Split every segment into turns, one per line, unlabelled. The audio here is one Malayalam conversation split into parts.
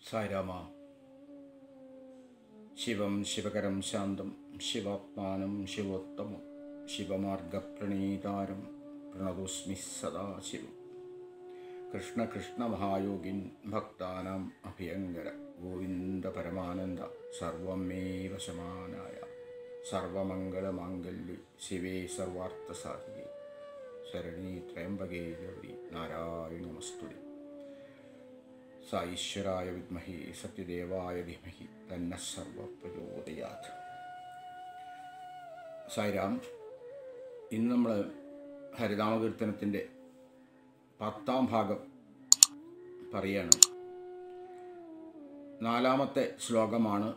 സായിരാമ ശിവം ശിവകരം ശാന്തം ശിവാത്മാനം ശിവോത്തമം ശിവമാർഗപ്രണീതാരം പ്രണതോസ്മി സദാശിവം കൃഷ്ണ കൃഷ്ണ മഹായോഗിൻ ഭക്താനാം അഭയങ്കര ഗോവിന്ദ പരമാനന്ദ സർവമേവ ശമാനായ സർവമംഗളമാംഗല്യ ശിവേ സർവാർത്ഥസാധികേ ശരണീ ത്രയംബകേ ഗൗരി നാരായണ നമസ്തുതി സാईश्वराय വിദ്മഹി സത്യദേവായ ധീമഹി തന്ന സർവ പ്രചോദയാത് സായിരാം ഇന്ന് നമ്മൾ ഹരിനാമകീർത്തനത്തിൻ്റെ പത്താം ഭാഗം പറയാണ് നാലാമത്തെ ശ്ലോകമാണ്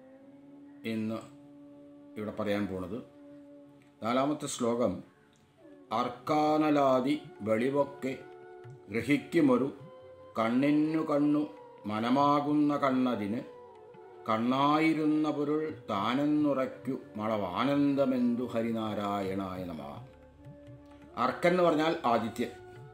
ഇന്ന് ഇവിടെ പറയാൻ പോണത് നാലാമത്തെ ശ്ലോകം അർക്കാനലാതി വെളിവൊക്കെ ഗ്രഹിക്കുമൊരു കണ്ണിനു കണ്ണു മനമാകുന്ന കണ്ണതിന് കണ്ണായിരുന്ന പൊരുൾ താനെന്നുറയ്ക്കു മളവാനന്ദമെന്തു ഹരിനാരായണായ നമ അർക്കൻ എന്ന് പറഞ്ഞാൽ ആദിത്യൻ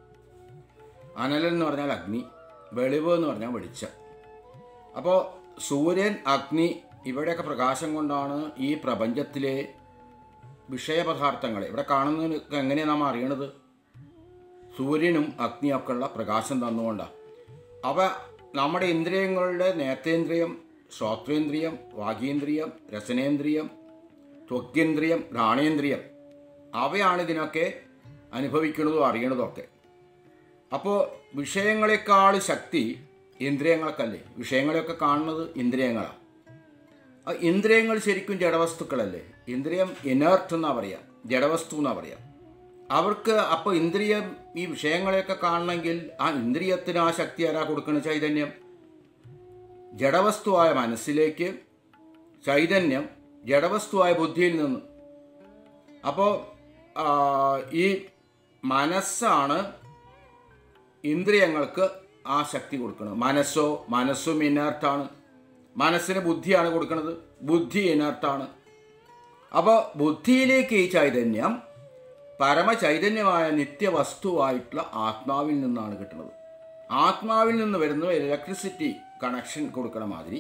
അനലൻ എന്ന് പറഞ്ഞാൽ അഗ്നി വെളിവ് എന്ന് പറഞ്ഞാൽ വെളിച്ചം അപ്പോൾ സൂര്യൻ അഗ്നി ഇവിടെയൊക്കെ പ്രകാശം കൊണ്ടാണ് ഈ പ്രപഞ്ചത്തിലെ വിഷയപദാർത്ഥങ്ങളെ ഇവിടെ കാണുന്നതിന് എങ്ങനെയാണ് നാം അറിയണത് സൂര്യനും അഗ്നിയൊക്കെ ഉള്ള പ്രകാശം തന്നുകൊണ്ടാണ് അവ നമ്മുടെ ഇന്ദ്രിയങ്ങളുടെ നേത്രേന്ദ്രിയം ശ്രോത്രേന്ദ്രിയം വാഗീന്ദ്രിയം രസനേന്ദ്രിയം ത്വക്കേന്ദ്രിയം ഘ്രാണേന്ദ്രിയം അവയാണ് ഇതിനൊക്കെ അനുഭവിക്കുന്നതും അറിയണതും ഒക്കെ അപ്പോൾ വിഷയങ്ങളെക്കാൾ ശക്തി ഇന്ദ്രിയങ്ങൾക്കല്ലേ വിഷയങ്ങളെയൊക്കെ കാണുന്നത് ഇന്ദ്രിയങ്ങളാണ് ആ ഇന്ദ്രിയങ്ങൾ ശരിക്കും ജഡവസ്തുക്കളല്ലേ ഇന്ദ്രിയം ഇനേർട്ട് എന്നാ പറയാം ജഡവസ്തു എന്നാ പറയാം അവർക്ക് അപ്പോൾ ഇന്ദ്രിയം ഈ വിഷയങ്ങളെയൊക്കെ കാണണമെങ്കിൽ ആ ഇന്ദ്രിയത്തിന് ആ ശക്തി ആരാ കൊടുക്കുന്ന ചൈതന്യം ജഡവസ്തുവായ മനസ്സിലേക്ക് ചൈതന്യം ജഡവസ്തുവായ ബുദ്ധിയിൽ നിന്ന് അപ്പോൾ ഈ മനസ്സാണ് ഇന്ദ്രിയങ്ങൾക്ക് ആ ശക്തി കൊടുക്കുന്നത് മനസ്സോ മനസ്സും ഇനേർട്ടാണ് മനസ്സിന് ബുദ്ധിയാണ് കൊടുക്കുന്നത് ബുദ്ധി ഇനേർട്ടാണ് അപ്പോൾ ബുദ്ധിയിലേക്ക് ഈ ചൈതന്യം പരമചൈതന്യമായ നിത്യവസ്തുവായിട്ടുള്ള ആത്മാവിൽ നിന്നാണ് കിട്ടുന്നത് ആത്മാവിൽ നിന്ന് വരുന്ന ഇലക്ട്രിസിറ്റി കണക്ഷൻ കൊടുക്കണ മാതിരി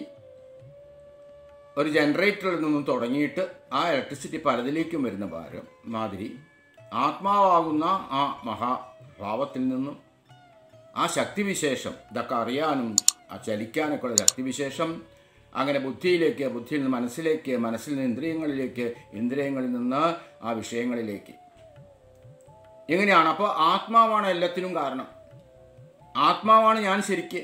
ഒരു ജനറേറ്ററിൽ നിന്നും തുടങ്ങിയിട്ട് ആ ഇലക്ട്രിസിറ്റി പലതിലേക്കും വരുന്ന ഭാരം മാതിരി ആത്മാവാകുന്ന ആ മഹാഭാവത്തിൽ നിന്നും ആ ശക്തിവിശേഷം ഇതൊക്കെ അറിയാനും ആ ചലിക്കാനൊക്കെ ഉള്ള ശക്തിവിശേഷം അങ്ങനെ ബുദ്ധിയിലേക്ക് ബുദ്ധിയിൽ നിന്ന് മനസ്സിലേക്ക് മനസ്സിൽ നിന്ന് ഇന്ദ്രിയങ്ങളിലേക്ക് ഇന്ദ്രിയങ്ങളിൽ നിന്ന് ആ വിഷയങ്ങളിലേക്ക് എങ്ങനെയാണ് അപ്പോൾ ആത്മാവാണ് എല്ലാത്തിനും കാരണം ആത്മാവാണ് ഞാൻ ശരിക്ക്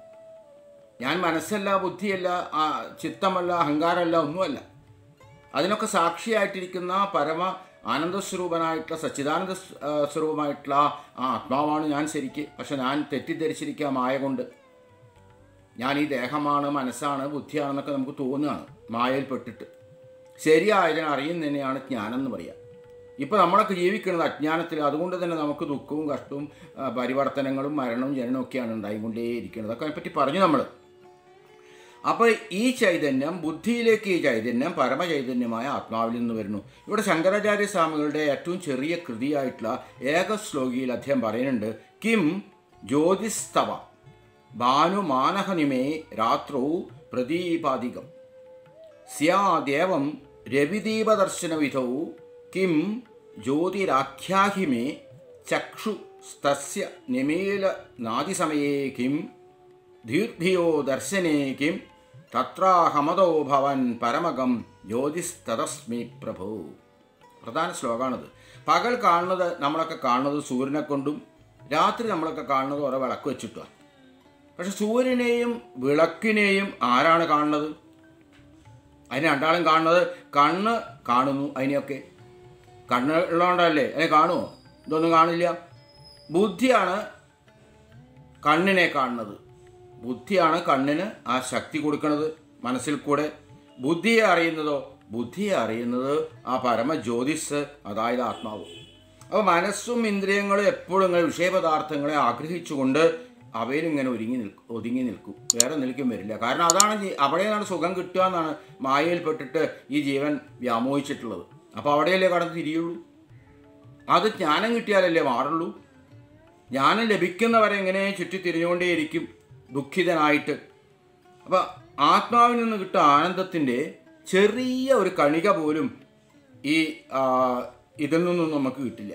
ഞാൻ മനസ്സല്ല ബുദ്ധിയല്ല ചിത്തമല്ല അഹങ്കാരമല്ല ഒന്നുമല്ല അതിനൊക്കെ സാക്ഷിയായിട്ടിരിക്കുന്ന പരമ ആനന്ദസ്വരൂപനായിട്ടുള്ള സച്ചിദാനന്ദ സ്വരൂപമായിട്ടുള്ള ആ ആത്മാവാണ് ഞാൻ ശരിക്ക് പക്ഷെ ഞാൻ തെറ്റിദ്ധരിച്ചിരിക്കുക മായ കൊണ്ട് ഞാൻ ഈ ദേഹമാണ് മനസ്സാണ് ബുദ്ധിയാണെന്നൊക്കെ നമുക്ക് തോന്നുകയാണ് മായയിൽപ്പെട്ടിട്ട് ശരിയായതിനെ അറിയുന്നതിനെയാണ് ജ്ഞാനം എന്ന് പറയുക ഇപ്പോൾ നമ്മളൊക്കെ ജീവിക്കുന്നത് അജ്ഞാനത്തിൽ അതുകൊണ്ട് തന്നെ നമുക്ക് ദുഃഖവും കഷ്ടവും പരിവർത്തനങ്ങളും മരണവും ജനനവും ഒക്കെയാണ് ഉണ്ടായിക്കൊണ്ടേയിരിക്കുന്നത് അതൊക്കെ അതിനെപ്പറ്റി പറഞ്ഞു നമ്മൾ അപ്പോൾ ഈ ചൈതന്യം ബുദ്ധിയിലേക്ക് ഈ ചൈതന്യം പരമചൈതന്യമായ ആത്മാവിൽ നിന്ന് വരുന്നു ഇവിടെ ശങ്കരാചാര്യ സ്വാമികളുടെ ഏറ്റവും ചെറിയ കൃതിയായിട്ടുള്ള ഏക ശ്ലോകിയിൽ അദ്ദേഹം പറയുന്നുണ്ട് കിം ജ്യോതിസ്തവ ഭാനുമാനഹനിമേ രാത്രൗ പ്രദീപാധികം സ്യാദേവം രവിദീപദർശനവിധൗ കിം ജ്യോതിരാഖ്യാഹിമേ ചക്ഷു സ്തസ്യ നിമീല നാദിസമയേ കിം ദീർഘിയോ ദർശനേ കിം തത്രാഹമതോ ഭവൻ പരമകം ജ്യോതിസ്തതസ്മി പ്രഭു പ്രധാന ശ്ലോകമാണിത് പകൽ കാണുന്നത് നമ്മളൊക്കെ കാണുന്നത് സൂര്യനെ കൊണ്ടും രാത്രി നമ്മളൊക്കെ കാണുന്നത് ഓരോ വിളക്ക് വെച്ചിട്ടാണ് പക്ഷെ സൂര്യനെയും വിളക്കിനെയും ആരാണ് കാണുന്നത് അതിനെ രണ്ടാളും കാണുന്നത് കണ്ണ് കാണുന്നു അതിനെയൊക്കെ കണ്ണ് ഉള്ളതുകൊണ്ടല്ലേ അതിനെ കാണുമോ ഇതൊന്നും കാണില്ല ബുദ്ധിയാണ് കണ്ണിനെ കാണുന്നത് ബുദ്ധിയാണ് കണ്ണിന് ആ ശക്തി കൊടുക്കുന്നത് മനസ്സിൽ കൂടെ ബുദ്ധിയെ അറിയുന്നതോ ബുദ്ധിയെ അറിയുന്നത് ആ പരമ ജ്യോതിസ് അതായത് ആത്മാവ് അപ്പോൾ മനസ്സും ഇന്ദ്രിയങ്ങളും എപ്പോഴും ഇങ്ങനെ വിഷയപദാർത്ഥങ്ങളെ ആഗ്രഹിച്ചുകൊണ്ട് അവയിൽ ഇങ്ങനെ ഒരുങ്ങി നിൽക്കും ഒതുങ്ങി നിൽക്കും വേറെ നിൽക്കും വരില്ല കാരണം അതാണ് അവിടെയാണ് സുഖം കിട്ടുക എന്നാണ് മായയിൽപ്പെട്ടിട്ട് ഈ ജീവൻ വ്യാമോഹിച്ചിട്ടുള്ളത് അപ്പോൾ അവിടെയല്ലേ കടന്ന് തിരിയുള്ളൂ അത് ജ്ഞാനം കിട്ടിയാലല്ലേ മാറുള്ളൂ ജ്ഞാനം ലഭിക്കുന്നവരെ എങ്ങനെ ചുറ്റി തിരിഞ്ഞുകൊണ്ടേയിരിക്കും ദുഃഖിതനായിട്ട് അപ്പം ആത്മാവിൽ നിന്ന് കിട്ടുന്ന ആനന്ദത്തിൻ്റെ ചെറിയ ഒരു കണിക പോലും ഈ ആ, ഇതിൽ നിന്നും നമുക്ക് കിട്ടില്ല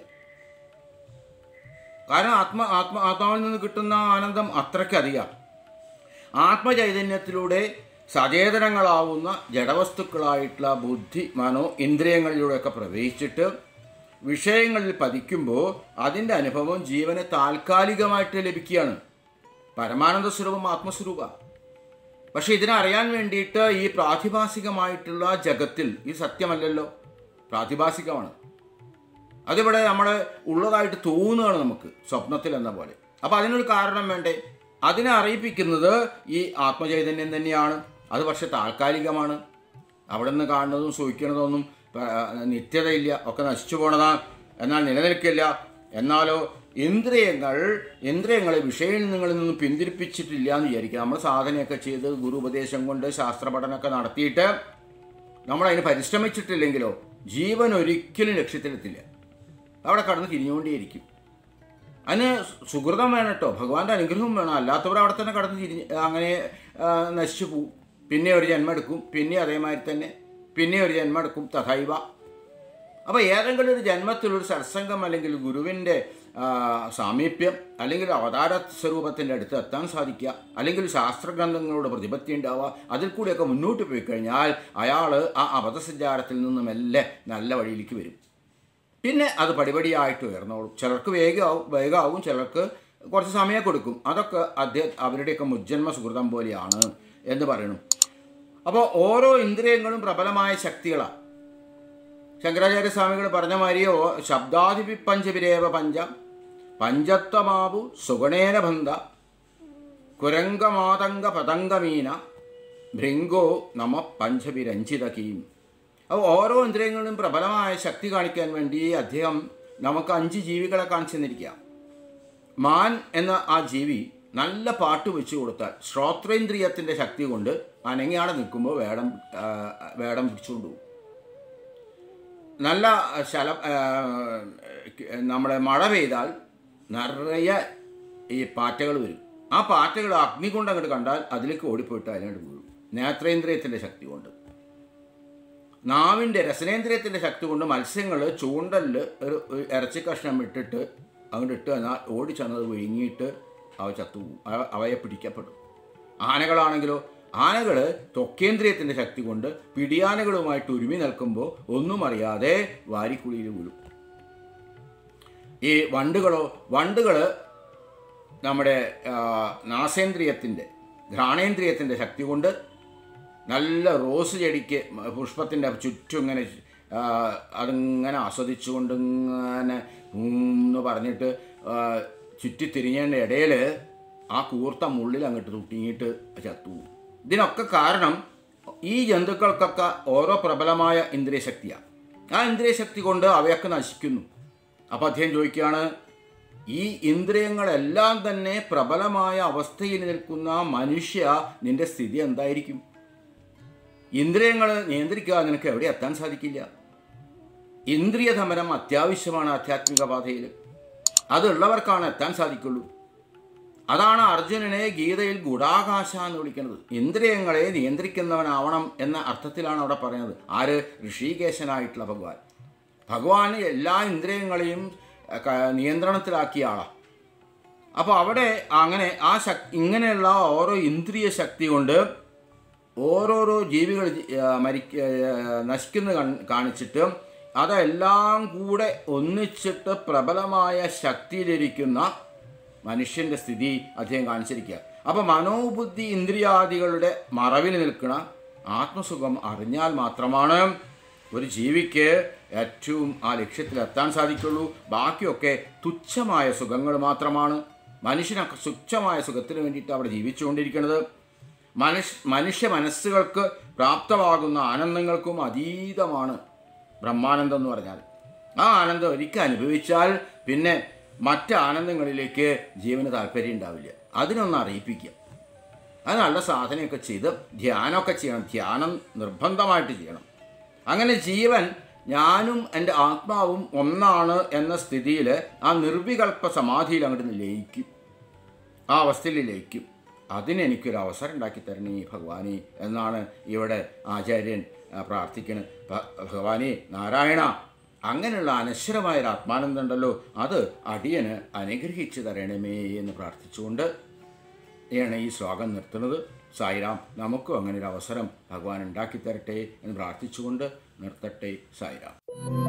കാരണം ആത്മ ആത്മ ആത്മാവിൽ നിന്ന് കിട്ടുന്ന ആനന്ദം അത്രയ്ക്ക് അധികം ആത്മചൈതന്യത്തിലൂടെ സചേതനങ്ങളാവുന്ന ജഡവസ്തുക്കളായിട്ടുള്ള ബുദ്ധി മനോ ഇന്ദ്രിയങ്ങളിലൂടെയൊക്കെ പ്രവേശിച്ചിട്ട് വിഷയങ്ങളിൽ പതിക്കുമ്പോൾ അതിൻ്റെ അനുഭവം ജീവന് താൽക്കാലികമായിട്ട് ലഭിക്കുകയാണ് പരമാനന്ദ സ്വരൂപം ആത്മസ്വരൂപ പക്ഷെ ഇതിനറിയാൻ വേണ്ടിയിട്ട് ഈ പ്രാതിഭാസികമായിട്ടുള്ള ജഗത്തിൽ ഈ സത്യമല്ലല്ലോ പ്രാതിഭാസികമാണ് അതിവിടെ നമ്മൾ ഉള്ളതായിട്ട് തോന്നുകയാണ് നമുക്ക് സ്വപ്നത്തിൽ എന്ന പോലെ അപ്പോൾ അതിനൊരു കാരണം വേണ്ടേ അതിനെ അറിയിപ്പിക്കുന്നത് ഈ ആത്മചൈതന്യം തന്നെയാണ് അത് പക്ഷെ താൽക്കാലികമാണ് അവിടെ നിന്ന് കാണുന്നതും സൂഹിക്കുന്നതൊന്നും ആ, നിത്യതയില്ല ഒക്കെ നശിച്ചു പോണതാണ് എന്നാൽ നിലനിൽക്കില്ല എന്നാലോ ഇന്ദ്രിയങ്ങൾ ഇന്ദ്രിയങ്ങളെ വിഷയങ്ങളിൽ നിന്നും പിന്തിരിപ്പിച്ചിട്ടില്ല എന്ന് വിചാരിക്കുക നമ്മൾ സാധനയൊക്കെ ചെയ്ത് ഗുരു ഉപദേശം കൊണ്ട് ശാസ്ത്രപഠനമൊക്കെ നടത്തിയിട്ട് നമ്മൾ അതിന് പരിശ്രമിച്ചിട്ടില്ലെങ്കിലോ ജീവൻ ഒരിക്കലും ലക്ഷ്യത്തിലെത്തില്ല അവിടെ കടന്ന് തിരിഞ്ഞുകൊണ്ടേയിരിക്കും അതിന് സുഹൃതം വേണം കേട്ടോ ഭഗവാന്റെ അനുഗ്രഹം വേണം അല്ലാത്തവർ അവിടെ തന്നെ കടന്ന് തിരിഞ്ഞ് അങ്ങനെ ആ, നശിച്ചു പോവും പിന്നെ ഒരു ജന്മം എടുക്കും പിന്നെ അതേമാതിരി തന്നെ പിന്നെ ഒരു ജന്മം എടുക്കും തഥൈവ അപ്പോൾ ഏതെങ്കിലും ഒരു ജന്മത്തിൽ ഒരു സത്സംഗം അല്ലെങ്കിൽ ഗുരുവിൻ്റെ ആ, സാമീപ്യം അല്ലെങ്കിൽ അവതാര സ്വരൂപത്തിൻ്റെ അടുത്ത് എത്താൻ സാധിക്കുക അല്ലെങ്കിൽ ശാസ്ത്രഗ്രന്ഥങ്ങളോട് പ്രതിപത്തി ഉണ്ടാവുക അതിൽ കൂടെയൊക്കെ മുന്നോട്ട് പോയി കഴിഞ്ഞാൽ അയാൾ ആ അബദ്ധസഞ്ചാരത്തിൽ നിന്നുമെല്ലാം നല്ല വഴിയിലേക്ക് വരും പിന്നെ അത് പടിപടിയായിട്ട് ഉയർന്നോളും ചിലർക്ക് വേഗമാവും വേഗമാവും ചിലർക്ക് കുറച്ച് സമയം കൊടുക്കും അതൊക്കെ അദ്ദേഹം അവരുടെയൊക്കെ മുജ്ജന്മ സുഹൃതം പോലെയാണ് എന്ന് പറയുന്നു അപ്പോൾ ഓരോ ഇന്ദ്രിയങ്ങളും പ്രബലമായ ശക്തികളാണ് ശങ്കരാചാര്യ സ്വാമികൾ പറഞ്ഞ മാതിരിയോ ശബ്ദാധിപി പഞ്ചവിരേവ പഞ്ച പഞ്ചത്വമാവു സുഗണേന ബന്ധ കുരംഗമാതംഗ പതംഗമീന ഭൃംഗോ നമ പഞ്ചവിരഞ്ജിതകീം അപ്പോൾ ഓരോ ഇന്ദ്രിയങ്ങളിലും പ്രബലമായ ശക്തി കാണിക്കാൻ വേണ്ടി അദ്ദേഹം നമുക്ക് അഞ്ച് ജീവികളെ കാണിച്ചു തന്നിരിക്കുക മാൻ എന്ന ആ ജീവി നല്ല പാട്ട് വെച്ച് കൊടുത്താൽ ശ്രോത്രേന്ദ്രിയത്തിൻ്റെ ശക്തി കൊണ്ട് അനങ്ങിയാടെ നിൽക്കുമ്പോൾ വേടം ആ, വേടം പിടിച്ചുകൊണ്ട് പോകും നല്ല ശല ആ, നമ്മുടെ മഴ പെയ്താൽ നിറയെ ഈ പാറ്റകൾ വരും ആ പാറ്റകൾ അഗ്നി കൊണ്ട് അങ്ങോട്ട് കണ്ടാൽ അതിലേക്ക് ഓടിപ്പോയിട്ട് അതിനോട് വീഴും നേത്രേന്ദ്രിയത്തിൻ്റെ ശക്തി കൊണ്ട് നാവിൻ്റെ രസനേന്ദ്രിയത്തിൻ്റെ ശക്തി കൊണ്ട് മത്സ്യങ്ങൾ ചൂണ്ടലിൽ ഒരു ഒരു ഇറച്ചി കഷ്ണം ഇട്ടിട്ട് അങ്ങോട്ട് ഇട്ട് എന്നാൽ ഓടി ചെന്നത് വിഴുങ്ങിയിട്ട് അവ ചത്തുപോകും അവ- അവയെ പിടിക്കപ്പെടും ആനകളാണെങ്കിലോ ആനകൾ ത്വക്കേന്ദ്രിയത്തിൻ്റെ ശക്തി കൊണ്ട് പിടിയാനകളുമായിട്ട് ഒരുമി നിൽക്കുമ്പോൾ ഒന്നും അറിയാതെ വാരിക്കുഴിയിൽ വീഴും ഈ വണ്ടുകളോ വണ്ടുകൾ നമ്മുടെ ആ, നാസേന്ദ്രിയത്തിൻ്റെ ഘ്രാണേന്ദ്രിയത്തിൻ്റെ ശക്തി കൊണ്ട് നല്ല റോസ് ചെടിക്ക് പുഷ്പത്തിൻ്റെ ചുറ്റും ഇങ്ങനെ ആ, അതിങ്ങനെ ആസ്വദിച്ചുകൊണ്ട് ഇങ്ങനെ എന്ന് പറഞ്ഞിട്ട് ആ, ചുറ്റിത്തിരിഞ്ഞതിൻ്റെ ഇടയിൽ ആ കൂർത്ത മുള്ളിൽ അങ്ങോട്ട് തുട്ടിങ്ങിയിട്ട് ചത്തു ഇതിനൊക്കെ കാരണം ഈ ജന്തുക്കൾക്കൊക്കെ ഓരോ പ്രബലമായ ഇന്ദ്രിയശക്തിയാണ് ആ ഇന്ദ്രിയശക്തി കൊണ്ട് അവയൊക്കെ നശിക്കുന്നു അപ്പോൾ അദ്ദേഹം ചോദിക്കുകയാണ് ഈ ഇന്ദ്രിയങ്ങളെല്ലാം തന്നെ പ്രബലമായ അവസ്ഥയിൽ നിൽക്കുന്ന മനുഷ്യ നിന്റെ സ്ഥിതി എന്തായിരിക്കും ഇന്ദ്രിയങ്ങൾ നിയന്ത്രിക്കുക നിനക്ക് എവിടെ എത്താൻ സാധിക്കില്ല ഇന്ദ്രിയധമനം അത്യാവശ്യമാണ് ആധ്യാത്മിക പാതയിൽ അതുള്ളവർക്കാണ് എത്താൻ സാധിക്കുള്ളൂ അതാണ് അർജുനനെ ഗീതയിൽ ഗുഡാകാശ എന്ന് വിളിക്കുന്നത് ഇന്ദ്രിയങ്ങളെ നിയന്ത്രിക്കുന്നവനാവണം എന്ന അർത്ഥത്തിലാണ് അവിടെ പറയുന്നത് ആര് ഋഷികേശനായിട്ടുള്ള ഭഗവാൻ ഭഗവാന് എല്ലാ ഇന്ദ്രിയങ്ങളെയും അഹ്, ക- നിയന്ത്രണത്തിലാക്കിയ ആളാണ് അപ്പോൾ അവിടെ അങ്ങനെ ആ ശക് ഇങ്ങനെയുള്ള ഓരോ ഇന്ദ്രിയ ശക്തി കൊണ്ട് ഓരോരോ ജീവികൾ ജി- ആ, മരിക്ക ആ, നശിക്കുന്ന കൺ- കാണിച്ചിട്ട് അതെല്ലാം കൂടെ ഒന്നിച്ചിട്ട് പ്രബലമായ ശക്തിയിലിരിക്കുന്ന മനുഷ്യൻ്റെ സ്ഥിതി അദ്ദേഹം കാണിച്ചിരിക്കുക അപ്പോൾ മനോബുദ്ധി ഇന്ദ്രിയാദികളുടെ മറവിൽ നിൽക്കുന്ന ആത്മസുഖം അറിഞ്ഞാൽ മാത്രമാണ് ഒരു ജീവിക്ക് ഏറ്റവും ആ ലക്ഷ്യത്തിലെത്താൻ സാധിക്കുള്ളൂ ബാക്കിയൊക്കെ തുച്ഛമായ സുഖങ്ങൾ മാത്രമാണ് മനുഷ്യനൊക്കെ തുച്ഛമായ സുഖത്തിന് വേണ്ടിയിട്ട് അവിടെ ജീവിച്ചുകൊണ്ടിരിക്കുന്നത് മനുഷ്യ മനുഷ്യ മനസ്സുകൾക്ക് പ്രാപ്തമാകുന്ന ആനന്ദങ്ങൾക്കും അതീതമാണ് ബ്രഹ്മാനന്ദം എന്ന് പറഞ്ഞാൽ ആ ആനന്ദം ഒരിക്കൽ അനുഭവിച്ചാൽ പിന്നെ മറ്റ് ആനന്ദങ്ങളിലേക്ക് ജീവന് താല്പര്യം ഉണ്ടാവില്ല അതിനൊന്ന് അറിയിപ്പിക്കുക അത് നല്ല സാധനയൊക്കെ ചെയ്ത് ധ്യാനമൊക്കെ ചെയ്യണം ധ്യാനം നിർബന്ധമായിട്ട് ചെയ്യണം അങ്ങനെ ജീവൻ ഞാനും എൻ്റെ ആത്മാവും ഒന്നാണ് എന്ന സ്ഥിതിയിൽ ആ നിർവികൽപ്പ സമാധിയിൽ അങ്ങോട്ട് ലയിക്കും ആ അവസ്ഥയിൽ ലയിക്കും അതിനെനിക്കൊരു അവസരം ഉണ്ടാക്കി തരണേ ഭഗവാനെ എന്നാണ് ഇവിടെ ആചാര്യൻ ആ, പ്രാർത്ഥിക്കുന്നത് ഭ- ഭഗവാനെ നാരായണ അങ്ങനെയുള്ള അനശ്വരമായ ഒരു ആത്മാനന്ദം ഉണ്ടല്ലോ അത് അടിയന് അനുഗ്രഹിച്ചു തരണമേ എന്ന് പ്രാർത്ഥിച്ചുകൊണ്ട് ആണ് ഈ ശ്ലോകം നിർത്തുന്നത് സായിരാം നമുക്കും അങ്ങനെ ഒരു അവസരം ഭഗവാൻ ഉണ്ടാക്കി തരട്ടെ എന്ന് പ്രാർത്ഥിച്ചുകൊണ്ട് നിർത്തട്ടെ സായിരാം